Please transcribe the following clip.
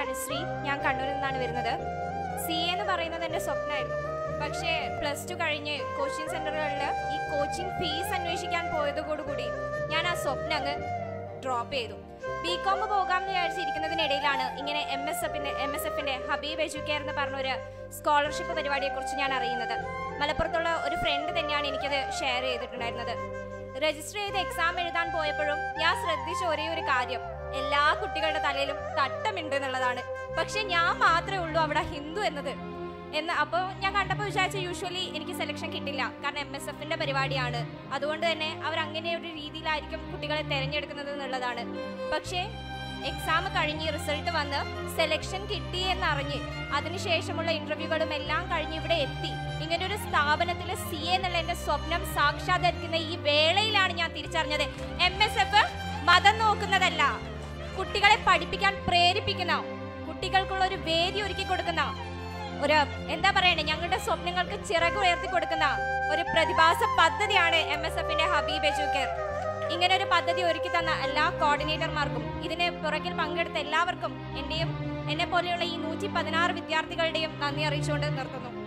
അനുശ്രീ ഞാൻ കണ്ണൂരിൽ നിന്നാണ് വരുന്നത് സി എന്ന് പറയുന്നത് എൻ്റെ സ്വപ്നമായിരുന്നു പക്ഷേ പ്ലസ് ടു കഴിഞ്ഞ് കോച്ചിങ് സെൻ്ററുകളിൽ ഈ കോച്ചിങ് ഫീസ് അന്വേഷിക്കാൻ പോയതോടുകൂടി ഞാൻ ആ സ്വപ്നം അങ്ങ് ഡ്രോപ്പ് ചെയ്തു ബി കോം പോകാമെന്ന് വിചാരിച്ചിരിക്കുന്നതിനിടയിലാണ് ഇങ്ങനെ എം എസ് എഫിന്റെ എം എസ് എഫിന്റെ ഹബീബ് എഡ്യൂക്കെയർ എന്ന് പറഞ്ഞൊരു സ്കോളർഷിപ്പ് പരിപാടിയെക്കുറിച്ച് ഞാൻ അറിയുന്നത് മലപ്പുറത്തുള്ള ഒരു ഫ്രണ്ട് തന്നെയാണ് എനിക്കത് ഷെയർ ചെയ്തിട്ടുണ്ടായിരുന്നത് രജിസ്റ്റർ ചെയ്ത് എക്സാം എഴുതാൻ പോയപ്പോഴും ഞാൻ ശ്രദ്ധിച്ച ഒരേ ഒരു കാര്യം എല്ലാ കുട്ടികളുടെ തലയിലും തട്ടമുണ്ട് എന്നുള്ളതാണ് പക്ഷെ ഞാൻ മാത്രമേ ഉള്ളൂ അവിടെ ഹിന്ദു എന്നത് എന്ന് അപ്പോൾ ഞാൻ കണ്ടപ്പോൾ വിചാരിച്ച യൂഷ്വലി എനിക്ക് സെലക്ഷൻ കിട്ടില്ല കാരണം എം എസ് എഫിന്റെ പരിപാടിയാണ് അതുകൊണ്ട് തന്നെ അവർ അങ്ങനെ ഒരു രീതിയിലായിരിക്കും കുട്ടികളെ തിരഞ്ഞെടുക്കുന്നത് എന്നുള്ളതാണ് പക്ഷേ എക്സാം കഴിഞ്ഞ് റിസൾട്ട് വന്ന് സെലക്ഷൻ കിട്ടി എന്നറിഞ്ഞ് അതിനുശേഷമുള്ള ഇന്റർവ്യൂകളും എല്ലാം കഴിഞ്ഞ് ഇവിടെ എത്തി ഇങ്ങനെ ഒരു സ്ഥാപനത്തിൽ സി എന്നുള്ള എന്റെ സ്വപ്നം സാക്ഷാത്കരിക്കുന്ന ഈ വേളയിലാണ് ഞാൻ തിരിച്ചറിഞ്ഞത് എം എസ് എഫ് മതം നോക്കുന്നതല്ല കുട്ടികളെ പഠിപ്പിക്കാൻ പ്രേരിപ്പിക്കുന്ന കുട്ടികൾക്കുള്ള ഒരു വേദി ഒരുക്കി കൊടുക്കുന്ന ഒരു എന്താ പറയണ്ടേ ഞങ്ങളുടെ സ്വപ്നങ്ങൾക്ക് ചിറക് ഉയർത്തി കൊടുക്കുന്ന ഒരു പ്രതിഭാസ പദ്ധതിയാണ് എം എസ് എഫിന്റെ ഹബീബ് എജുക്കേർ ഇങ്ങനെ ഒരു പദ്ധതി ഒരുക്കി തന്ന എല്ലാ കോർഡിനേറ്റർമാർക്കും ഇതിന് പുറകിൽ പങ്കെടുത്ത എല്ലാവർക്കും എന്റെയും എന്നെ പോലെയുള്ള ഈ നൂറ്റി പതിനാറ് വിദ്യാർത്ഥികളുടെയും നന്ദി അറിയിച്ചുകൊണ്ട് നിർത്തുന്നു